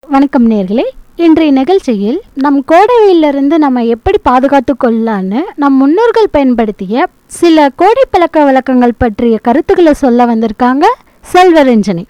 வணக்கம் நேர்களே இன்றைய நிகழ்ச்சியில் நம் கோடையிலிருந்து நம்ம எப்படி பாதுகாத்து கொள்ளலான்னு நம் முன்னோர்கள் பயன்படுத்திய சில கோடை பழக்க வழக்கங்கள் பற்றிய கருத்துக்களை சொல்ல வந்திருக்காங்க செல்வரஞ்சனி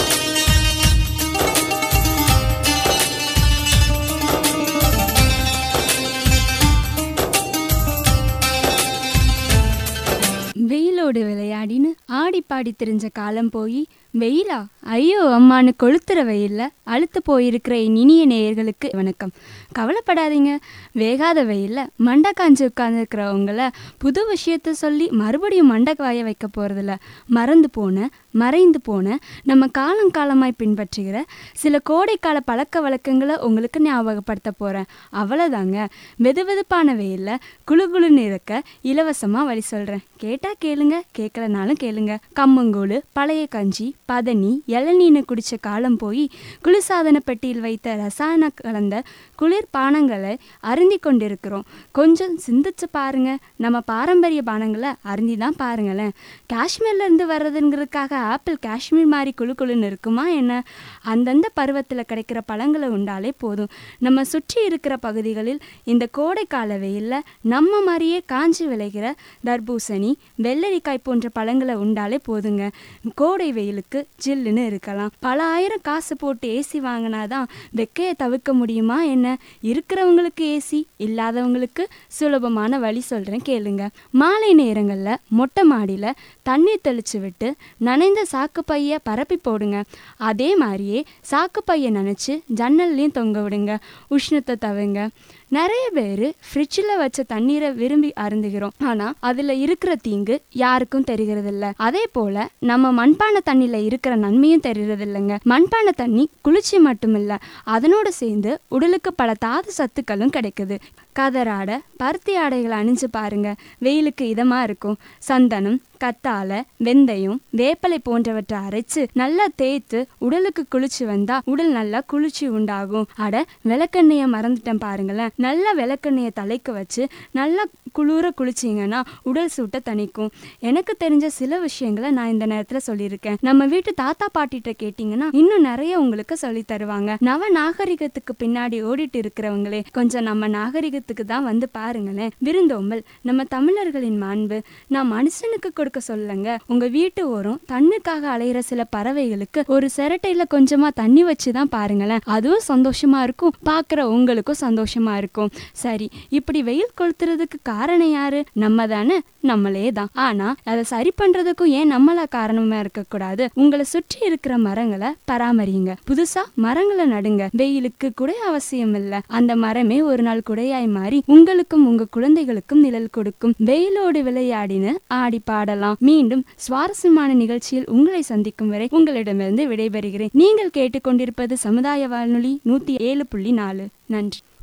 வெயிலோடு விளையாடின்னு ஆடி பாடி திரிஞ்ச காலம் போய் வெயிலா ஐயோ அம்மான்னு கொளுத்துற வெயில்ல அழுத்து போயிருக்கிற என் இனிய நேயர்களுக்கு வணக்கம் கவலைப்படாதீங்க வேகாத வெயில்ல மண்டை காஞ்சு உட்காந்துருக்கிறவங்கள புது விஷயத்த சொல்லி மறுபடியும் மண்டை காய வைக்க போறதில்ல மறந்து போன மறைந்து போன நம்ம காலங்காலமாய் பின்பற்றுகிற சில கோடைக்கால பழக்க வழக்கங்களை உங்களுக்கு ஞாபகப்படுத்த போறேன் அவ்வளோதாங்க வெது வெதுப்பான வெயில்ல குளு குளுன்னு இருக்க இலவசமா வழி சொல்றேன் கேட்டா கேளுங்க கேட்கலனாலும் கேளுங்க கம்மங்கூழு பழைய கஞ்சி பதனி இளநீன்னு குடிச்ச காலம் போய் குளிர்சாதன பெட்டியில் வைத்த ரசாயன கலந்த குளிர் பானங்களை அருந்தி கொண்டிருக்கிறோம் கொஞ்சம் சிந்திச்சு பாருங்க நம்ம பாரம்பரிய பானங்களை அருந்தி தான் பாருங்களேன் காஷ்மீர்ல இருந்து வர்றதுங்கிறதுக்காக ஆப்பிள் காஷ்மீர் மாதிரி குழு குழுன்னு இருக்குமா என்ன அந்தந்த பருவத்தில் கிடைக்கிற பழங்களை உண்டாலே போதும் நம்ம சுற்றி இருக்கிற பகுதிகளில் இந்த கோடை கால வெயில்ல நம்ம மாதிரியே காஞ்சி விளைகிற தர்பூசணி வெள்ளரிக்காய் போன்ற பழங்களை உண்டாலே போதுங்க கோடை வெயிலுக்கு ஜில்லுன்னு இருக்கலாம் பல ஆயிரம் காசு போட்டு ஏசி வாங்கினாதான் வெக்கையை தவிர்க்க முடியுமா என்ன இருக்கிறவங்களுக்கு ஏசி இல்லாதவங்களுக்கு சுலபமான வழி சொல்கிறேன் கேளுங்க மாலை நேரங்களில் மொட்டை மாடியில் தண்ணீர் தெளிச்சு விட்டு நனைந்த சாக்கு பைய பரப்பி போடுங்க அதே மாதிரியே சாக்கு பைய நனைச்சு ஜன்னல்லையும் தொங்க விடுங்க உஷ்ணத்தை தவிங்க நிறைய பேர் ஃப்ரிட்ஜில் வச்ச தண்ணீரை விரும்பி அருந்துகிறோம் ஆனால் அதில் இருக்கிற தீங்கு யாருக்கும் தெரிகிறதில்ல அதே போல் நம்ம மண்பானை தண்ணியில் இருக்கிற நன்மையும் தெரிகிறதில்லைங்க மண்பானை தண்ணி குளிர்ச்சி மட்டுமில்ல அதனோடு சேர்ந்து உடலுக்கு பல தாது சத்துக்களும் கிடைக்குது கதராடை பருத்தி ஆடைகளை அணிஞ்சு பாருங்க வெயிலுக்கு இதமாக இருக்கும் சந்தனம் கத்தாழை வெந்தயம் வேப்பலை போன்றவற்றை அரைச்சு நல்லா தேய்த்து உடலுக்கு குளிச்சு வந்தா உடல் நல்லா குளிர்ச்சி உண்டாகும் அட விளக்கெண்ணெயை மறந்துட்டேன் பாருங்களேன் நல்லா விளக்கெண்ணெயை தலைக்கு வச்சு நல்லா குளிர குளிச்சிங்கன்னா உடல் சூட்டை தணிக்கும் எனக்கு தெரிஞ்ச சில விஷயங்களை நான் இந்த நேரத்தில் சொல்லியிருக்கேன் நம்ம வீட்டு தாத்தா பாட்டிகிட்ட கேட்டிங்கன்னா இன்னும் நிறைய உங்களுக்கு சொல்லி தருவாங்க நவ நாகரிகத்துக்கு பின்னாடி ஓடிட்டு இருக்கிறவங்களே கொஞ்சம் நம்ம நாகரிகத்துக்கு தான் வந்து பாருங்களேன் விருந்தோம்பல் நம்ம தமிழர்களின் மாண்பு நான் மனுஷனுக்கு கொடுக்க சொல்லுங்க உங்க வீட்டு ஓரம் தண்ணுக்காக அலையிற சில பறவைகளுக்கு ஒரு சிரட்டையில கொஞ்சமா தண்ணி வச்சு தான் பாருங்களேன் அதுவும் சந்தோஷமா இருக்கும் பார்க்குற உங்களுக்கும் சந்தோஷமா இருக்கும் சரி இப்படி வெயில் கொளுத்துறதுக்கு காரணம் யாரு நம்ம தானே நம்மளே தான் ஆனா அதை சரி பண்றதுக்கும் ஏன் நம்மளா காரணமா இருக்கக்கூடாது உங்களை சுற்றி இருக்கிற மரங்களை பராமரிங்க புதுசா மரங்களை நடுங்க வெயிலுக்கு குடை அவசியம் இல்ல அந்த மரமே ஒரு நாள் குடையாய் மாறி உங்களுக்கும் உங்க குழந்தைகளுக்கும் நிழல் கொடுக்கும் வெயிலோடு விளையாடின ஆடி பாடலாம் மீண்டும் சுவாரஸ்யமான நிகழ்ச்சியில் உங்களை சந்திக்கும் வரை உங்களிடமிருந்து விடைபெறுகிறேன் நீங்கள் கேட்டுக்கொண்டிருப்பது சமுதாய வானொலி நூத்தி ஏழு புள்ளி நாலு நன்றி